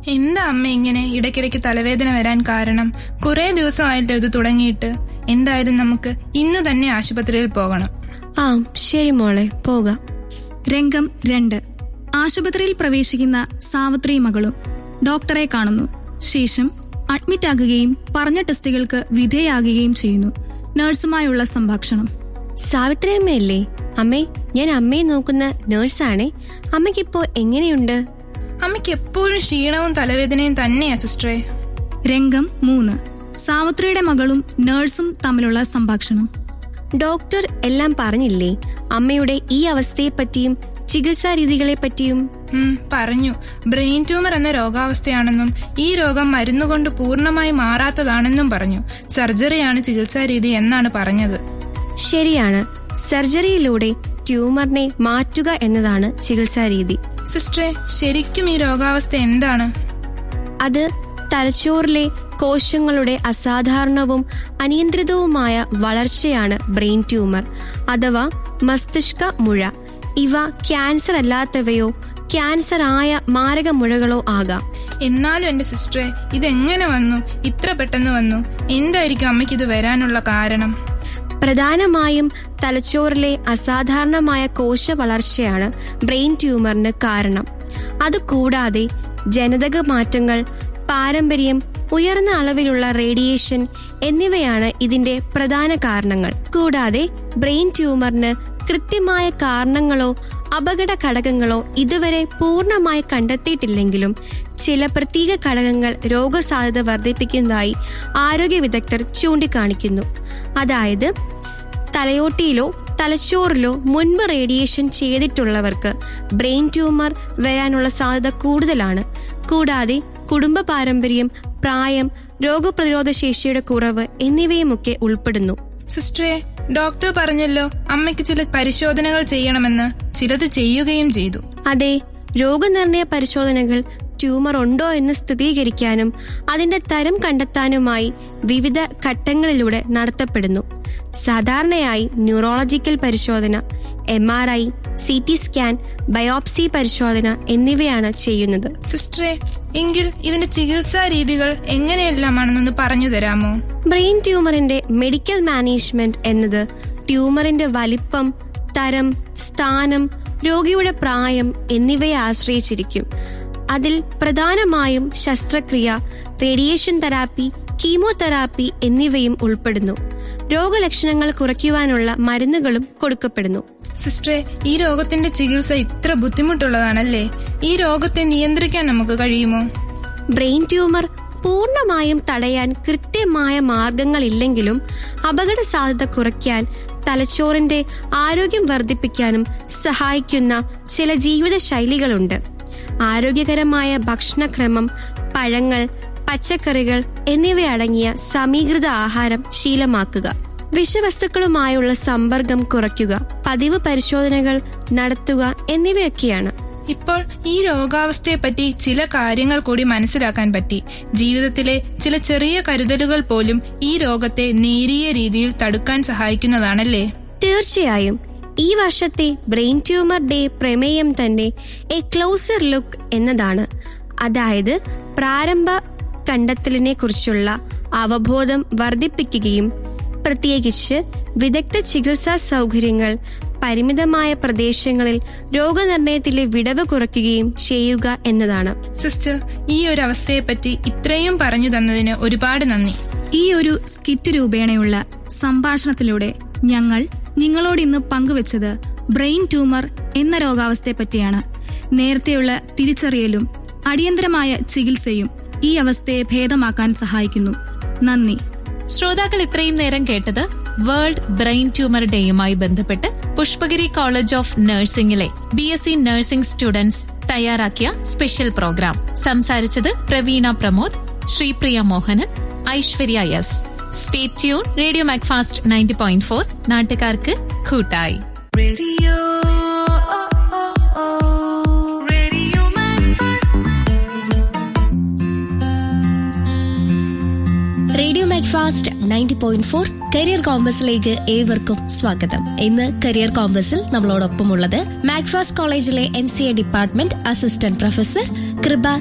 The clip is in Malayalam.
എന്താ അമ്മ ഇങ്ങനെ ഇടയ്ക്കിടയ്ക്ക് തലവേദന വരാൻ കാരണം കുറെ ദിവസമായിട്ടോ ഇത് തുടങ്ങിയിട്ട് എന്തായാലും നമുക്ക് ഇന്ന് തന്നെ ആശുപത്രിയിൽ പോകണം ആ ശരി മോളെ പോകാം രംഗം രണ്ട് ആശുപത്രിയിൽ പ്രവേശിക്കുന്ന സാവിത്രി മകളും ഡോക്ടറെ കാണുന്നു ശേഷം അഡ്മിറ്റ് ആകുകയും പറഞ്ഞ ടെസ്റ്റുകൾക്ക് വിധേയാകുകയും ചെയ്യുന്നു നഴ്സുമായുള്ള സംഭാഷണം സാവിത്രിയമ്മയല്ലേ അമ്മേ ഞാൻ അമ്മയെ നോക്കുന്ന നേഴ്സാണേ അമ്മയ്ക്കിപ്പോ എങ്ങനെയുണ്ട് അമ്മയ്ക്ക് എപ്പോഴും ക്ഷീണവും തലവേദനയും തന്നെയാ സിസ്റ്ററെ രംഗം മൂന്ന് സാവിത്രിയുടെ മകളും നഴ്സും തമ്മിലുള്ള സംഭാഷണം ഡോക്ടർ എല്ലാം പറഞ്ഞില്ലേ അമ്മയുടെ ഈ അവസ്ഥയെപ്പറ്റിയും ചികിത്സാ രീതികളെ പറ്റിയും ഉം, പറഞ്ഞു ബ്രെയിൻ ട്യൂമർ എന്ന രോഗാവസ്ഥയാണെന്നും ഈ രോഗം മരുന്നുകൊണ്ട് പൂർണ്ണമായി മാറാത്തതാണെന്നും പറഞ്ഞു സർജറിയാണ് ചികിത്സാ രീതി എന്നാണ് പറഞ്ഞത് ശരിയാണ് സർജറിയിലൂടെ ട്യൂമറിനെ മാറ്റുക എന്നതാണ് ചികിത്സാ രീതി സിസ്റ്ററെ ശരിക്കും ഈ രോഗാവസ്ഥ എന്താണ് അത് തലച്ചോറിലെ കോശങ്ങളുടെ അസാധാരണവും അനിയന്ത്രിതവുമായ വളർച്ചയാണ് ബ്രെയിൻ ട്യൂമർ അഥവാ മസ്തിഷ്ക മുഴ ഇവ ക്യാൻസർ അല്ലാത്തവയോ ക്യാൻസർ ആയ മാരക മുഴകളോ ആകാം എന്നാലും എന്റെ സിസ്റ്ററെ ഇതെങ്ങനെ വന്നു ഇത്ര പെട്ടെന്ന് വന്നു എന്തായിരിക്കും അമ്മയ്ക്ക് ഇത് വരാനുള്ള കാരണം പ്രധാനമായും തലച്ചോറിലെ അസാധാരണമായ കോശ വളർച്ചയാണ് ബ്രെയിൻ ട്യൂമറിന് കാരണം അതുകൂടാതെ ജനിതക മാറ്റങ്ങൾ പാരമ്പര്യം ഉയർന്ന അളവിലുള്ള റേഡിയേഷൻ എന്നിവയാണ് ഇതിന്റെ പ്രധാന കാരണങ്ങൾ കൂടാതെ ബ്രെയിൻ ട്യൂമറിന് കൃത്യമായ കാരണങ്ങളോ അപകട ഘടകങ്ങളോ ഇതുവരെ പൂർണ്ണമായി കണ്ടെത്തിയിട്ടില്ലെങ്കിലും ചില പ്രത്യേക ഘടകങ്ങൾ രോഗസാധ്യത വർദ്ധിപ്പിക്കുന്നതായി ആരോഗ്യ വിദഗ്ധർ ചൂണ്ടിക്കാണിക്കുന്നു അതായത് തലയോട്ടിയിലോ തലച്ചോറിലോ മുൻപ് റേഡിയേഷൻ ചെയ്തിട്ടുള്ളവർക്ക് ബ്രെയിൻ ട്യൂമർ വരാനുള്ള സാധ്യത കൂടുതലാണ് കൂടാതെ കുടുംബ പാരമ്പര്യം പ്രായം രോഗപ്രതിരോധ ശേഷിയുടെ കുറവ് എന്നിവയുമൊക്കെ ഉൾപ്പെടുന്നു സിസ്റ്ററെ ഡോക്ടർ പറഞ്ഞല്ലോ അമ്മയ്ക്ക് ചില പരിശോധനകൾ ചെയ്യണമെന്ന് ചിലത് ചെയ്യുകയും ചെയ്തു അതെ രോഗനിർണയ പരിശോധനകൾ ട്യൂമർ ഉണ്ടോ എന്ന് സ്ഥിരീകരിക്കാനും അതിന്റെ തരം കണ്ടെത്താനുമായി വിവിധ ഘട്ടങ്ങളിലൂടെ നടത്തപ്പെടുന്നു സാധാരണയായി ന്യൂറോളജിക്കൽ പരിശോധന M R I C T scan biopsy പരിശോധന എന്നിവയാണ് ചെയ്യുന്നത് സിസ്റ്ററെ എങ്കിൽ ഇതിന്റെ ചികിത്സാ രീതികൾ എങ്ങനെയെല്ലാമാണെന്നൊന്ന് പറഞ്ഞു തരാമോ ബ്രെയിൻ ട്യൂമറിന്റെ മെഡിക്കൽ മാനേജ്മെന്റ് എന്നത് ട്യൂമറിന്റെ വലിപ്പം തരം സ്ഥാനം രോഗിയുടെ പ്രായം എന്നിവയെ ആശ്രയിച്ചിരിക്കും അതിൽ പ്രധാനമായും ശസ്ത്രക്രിയ റേഡിയേഷൻ തെറാപ്പി കീമോതെറാപ്പി എന്നിവയും ഉൾപ്പെടുന്നു രോഗലക്ഷണങ്ങൾ കുറയ്ക്കുവാനുള്ള മരുന്നുകളും കൊടുക്കപ്പെടുന്നു സിസ്റ്ററെ ഈ രോഗത്തിന്റെ ചികിത്സ ഇത്ര ബുദ്ധിമുട്ടുള്ളതാണല്ലേ ഈ രോഗത്തെ നിയന്ത്രിക്കാൻ നമുക്ക് കഴിയുമോ ബ്രെയിൻ ട്യൂമർ പൂർണ്ണമായും തടയാൻ കൃത്യമായ മാർഗങ്ങളില്ലെങ്കിലും അപകട സാധ്യത കുറയ്ക്കാൻ തലച്ചോറിന്റെ ആരോഗ്യം വർദ്ധിപ്പിക്കാനും സഹായിക്കുന്ന ചില ജീവിത ശൈലികളുണ്ട് ആരോഗ്യകരമായ ഭക്ഷണക്രമം പഴങ്ങൾ പച്ചക്കറികൾ എന്നിവയടങ്ങിയ സമീകൃത ആഹാരം ശീലമാക്കുക വിഷവസ്തുക്കളുമായുള്ള സമ്പർക്കം കുറയ്ക്കുക പതിവ് പരിശോധനകൾ നടത്തുക എന്നിവയൊക്കെയാണ് ഇപ്പോൾ ഈ രോഗാവസ്ഥയെ പറ്റി ചില കാര്യങ്ങൾ കൂടി മനസ്സിലാക്കാൻ പറ്റി ജീവിതത്തിലെ ചില ചെറിയ കരുതലുകൾ പോലും ഈ രോഗത്തെ നേരിയ രീതിയിൽ തടുക്കാൻ സഹായിക്കുന്നതാണല്ലേ തീർച്ചയായും ഈ വർഷത്തെ ബ്രെയിൻ ട്യൂമർ ഡേ പ്രമേയം തന്നെ എ ക്ലോസർ ലുക്ക് എന്നതാണ് അതായത് പ്രാരംഭ കണ്ടെത്തലിനെ കുറിച്ചുള്ള അവബോധം വർദ്ധിപ്പിക്കുകയും പ്രത്യേകിച്ച് വിദഗ്ധ ചികിത്സാ സൗകര്യങ്ങൾ പരിമിതമായ പ്രദേശങ്ങളിൽ രോഗനിർണയത്തിലെ വിടവ് കുറയ്ക്കുകയും ചെയ്യുക എന്നതാണ് സിസ്റ്റർ ഈ ഒരു അവസ്ഥയെപ്പറ്റി ഇത്രയും പറഞ്ഞു തന്നതിന് ഒരുപാട് നന്ദി ഈ ഒരു സ്കിറ്റ് രൂപേണയുള്ള സംഭാഷണത്തിലൂടെ ഞങ്ങൾ നിങ്ങളോട് ഇന്ന് പങ്കുവച്ചത് ബ്രെയിൻ ട്യൂമർ എന്ന രോഗാവസ്ഥയെ പറ്റിയാണ് നേരത്തെയുള്ള തിരിച്ചറിയലും അടിയന്തരമായ ചികിത്സയും ഈ അവസ്ഥയെ ഭേദമാക്കാൻ സഹായിക്കുന്നു നന്ദി ശ്രോതാക്കൾ ഇത്രയും നേരം കേട്ടത് വേൾഡ് ബ്രെയിൻ ട്യൂമർ ഡേയുമായി ബന്ധപ്പെട്ട് പുഷ്പഗിരി കോളേജ് ഓഫ് നഴ്സിംഗിലെ B S C nursing students തയ്യാറാക്കിയ സ്പെഷ്യൽ പ്രോഗ്രാം സംസാരിച്ചത് Praveena Pramod Sripriya Mohanan Aishwarya S stay tuned radio Macfast ninety point four നാട്ടുകാർക്ക് കൂട്ടായി Radio, oh, oh, oh, Radio Manfast. Radio Macfast ninety point four career കോമ്പസിലേക്ക് ഏവർക്കും സ്വാഗതം ഇന്ന് കരിയർ കോമ്പസിൽ നമ്മളോടൊപ്പം ഉള്ളത് മാക്ഫാസ്റ്റ് കോളേജിലെ M C A department assistant professor കൃപ